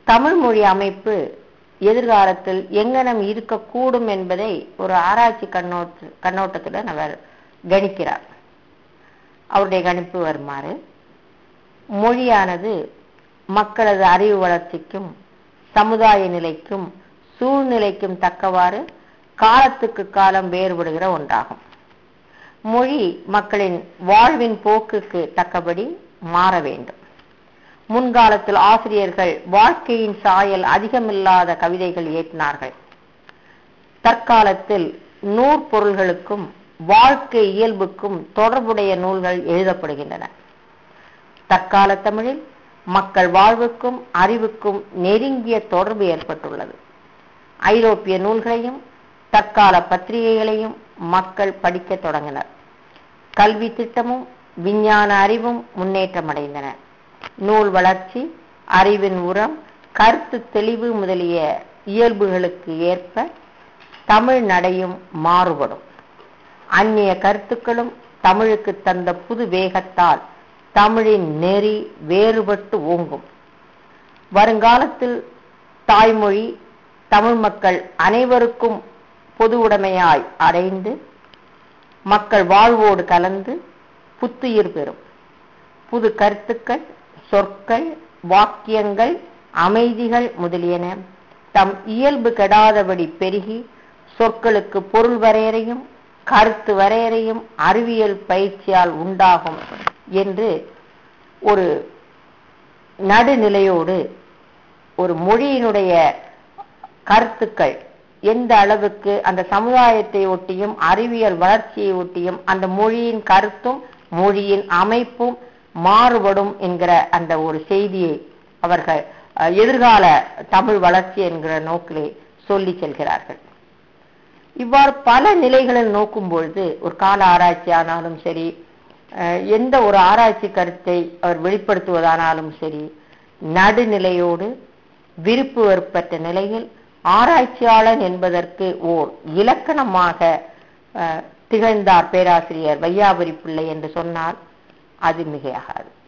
தமிழ் மொழி அமைப்பு எதிர்காலத்தில் எங்கனம் இருக்கக்கூடும் என்பதை ஒரு ஆராய்ச்சி கண்ணோட்ட கண்ணோட்டத்துடன் அவர் கணிக்கிறார் அவருடைய கணிப்பு வருமாறு மொழியானது மக்களது அறிவு வளர்ச்சிக்கும் சமுதாய நிலைக்கும் சூழ்நிலைக்கும் தக்கவாறு காலத்துக்கு காலம் வேறுபடுகிற ஒன்றாகும் மொழி மக்களின் வாழ்வின் போக்குக்கு தக்கபடி மாற வேண்டும் முன்காலத்தில் ஆசிரியர்கள் வாழ்க்கையின் சாயல் அதிகமில்லாத கவிதைகள் இயற்றினார்கள் தற்காலத்தில் நூற்பொருள்களுக்கும் வாழ்க்கை இயல்புக்கும் தொடர்புடைய நூல்கள் எழுதப்படுகின்றன தற்கால தமிழில் மக்கள் வாழ்வுக்கும் அறிவுக்கும் நெருங்கிய தொடர்பு ஏற்பட்டுள்ளது ஐரோப்பிய நூல்களையும் தற்கால பத்திரிகைகளையும் மக்கள் படிக்க தொடங்கினர் கல்வி திட்டமும் விஞ்ஞான அறிவும் முன்னேற்றம் அடைந்தன நூல் வளர்ச்சி அறிவின் உரம் கருத்து தெளிவு முதலிய இயல்புகளுக்கு ஏற்ப தமிழ் நடையும் மாறுபடும் அந்நிய கருத்துக்களும் தமிழுக்கு தந்த புது வேகத்தால் தமிழின் நெறி வேறுபட்டு ஓங்கும் வருங்காலத்தில் தாய்மொழி தமிழ் மக்கள் அனைவருக்கும் பொது உடைமையாய் அடைந்து மக்கள் வாழ்வோடு கலந்து புத்துயிர் பெறும் புது கருத்துக்கள் சொற்கள் வாக்கியங்கள் அமைதிகள் முதலியன தம் இயல்பு கெடாதபடி பெருகி சொற்களுக்கு பொருள் வரையறையும் கருத்து வரையறையும் அறிவியல் பயிற்சியால் உண்டாகும் என்று ஒரு நடுநிலையோடு ஒரு மொழியினுடைய கருத்துக்கள் எந்த அளவுக்கு அந்த சமுதாயத்தை ஒட்டியும் அறிவியல் வளர்ச்சியை ஒட்டியும் அந்த மொழியின் கருத்தும் மொழியின் அமைப்பும் மாறுபடும் என்கிற அந்த ஒரு செய்தியை அவர்கள் அஹ், எதிர்கால தமிழ் வளர்ச்சி என்கிற நோக்கிலே சொல்லி செல்கிறார்கள் இவ்வாறு பல நிலைகளில் நோக்கும் பொழுது ஒரு கால ஆராய்ச்சி ஆனாலும் சரி அஹ், எந்த ஒரு ஆராய்ச்சி கருத்தை அவர் வெளிப்படுத்துவதானாலும் சரி நடுநிலையோடு விருப்பு வெறுப்பற்ற நிலையில் ஆராய்ச்சியாளன் என்பதற்கு ஓர் இலக்கணமாக அஹ், திகழ்ந்தார் பேராசிரியர் வையாபுரி பிள்ளை என்று சொன்னால் அது மிகையாகாது